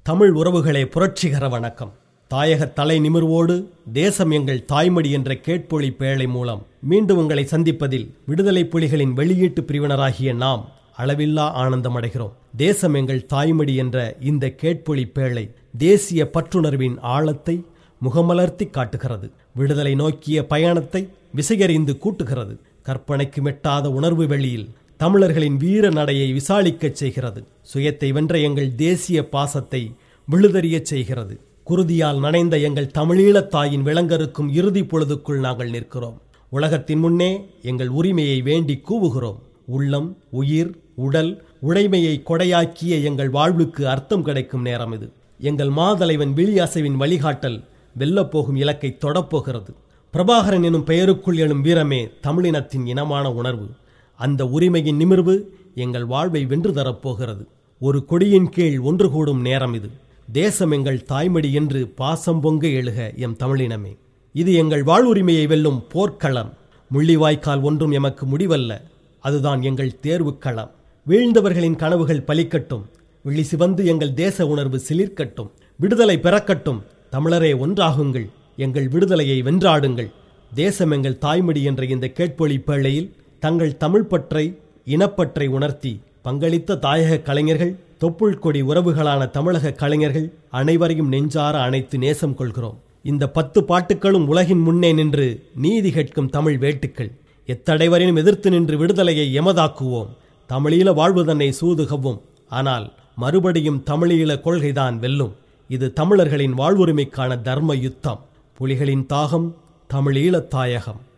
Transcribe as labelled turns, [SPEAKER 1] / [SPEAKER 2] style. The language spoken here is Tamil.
[SPEAKER 1] தமிழ் உறவுகளே புரட்சிகர வணக்கம் தாயக தலை நிமிர்வோடு தேசம் எங்கள் தாய்மொழி என்ற கேட்பொழி பேழை மூலம் மீண்டும் உங்களை சந்திப்பதில் விடுதலை புலிகளின் வெளியீட்டு பிரிவினராகிய நாம் அளவில்லா ஆனந்தமடைகிறோம் தேசம் எங்கள் தாய்மொழி என்ற இந்த கேட்பொழி பேழை தேசிய பற்றுணர்வின் ஆழத்தை முகமலர்த்தி காட்டுகிறது விடுதலை நோக்கிய பயணத்தை விசையறிந்து கூட்டுகிறது கற்பனைக்கு மெட்டாத உணர்வு வெளியில் தமிழர்களின் வீர நடையை விசாலிக்கச் செய்கிறது சுயத்தை வென்ற எங்கள் தேசிய பாசத்தை விழுதறியச் செய்கிறது குருதியால் நனைந்த எங்கள் தமிழீழத் தாயின் விளங்கருக்கும் இறுதி பொழுதுக்குள் நாங்கள் நிற்கிறோம் உலகத்தின் முன்னே எங்கள் உரிமையை வேண்டி கூவுகிறோம் உள்ளம் உயிர் உடல் உடைமையை கொடையாக்கிய எங்கள் வாழ்வுக்கு அர்த்தம் கிடைக்கும் நேரம் இது எங்கள் மாதலைவன் விழி அசைவின் வழிகாட்டல் வெல்லப்போகும் இலக்கை தொடப்போகிறது பிரபாகரன் எனும் பெயருக்குள் எழும் வீரமே தமிழினத்தின் இனமான உணர்வு அந்த உரிமையின் நிமிர்வு எங்கள் வாழ்வை வென்று தரப்போகிறது ஒரு கொடியின் கீழ் ஒன்று கூடும் நேரம் இது தேசம் எங்கள் தாய்மடி என்று பாசம் பொங்க எழுக எம் தமிழினமே இது எங்கள் வாழ்வுரிமையை வெல்லும் போர்க்களம் முள்ளிவாய்க்கால் ஒன்றும் எமக்கு முடிவல்ல அதுதான் எங்கள் தேர்வுக் களம் வீழ்ந்தவர்களின் கனவுகள் பலிக்கட்டும் விழி சிவந்து எங்கள் தேச உணர்வு சிலிர்க்கட்டும் விடுதலை பிறக்கட்டும் தமிழரே ஒன்றாகுங்கள் எங்கள் விடுதலையை வென்றாடுங்கள் தேசம் எங்கள் தாய்மொழி என்ற இந்த கேட்பொழி பேழையில் தங்கள் தமிழ் பற்றை இனப்பற்றை உணர்த்தி பங்களித்த தாயக கலைஞர்கள் தொப்புள் கொடி உறவுகளான தமிழக கலைஞர்கள் அனைவரையும் நெஞ்சார அணைத்து நேசம் கொள்கிறோம் இந்த பத்து பாட்டுக்களும் உலகின் முன்னே நின்று நீதி கேட்கும் தமிழ் வேட்டுக்கள் எத்தடைவரையும் எதிர்த்து நின்று விடுதலையை எமதாக்குவோம் தமிழீழ வாழ்வு தன்னை சூதுகவும் ஆனால் மறுபடியும் தமிழீழ கொள்கைதான் வெல்லும் இது தமிழர்களின் வாழ்வுரிமைக்கான தர்ம யுத்தம் புலிகளின் தாகம் தமிழீழத் தாயகம்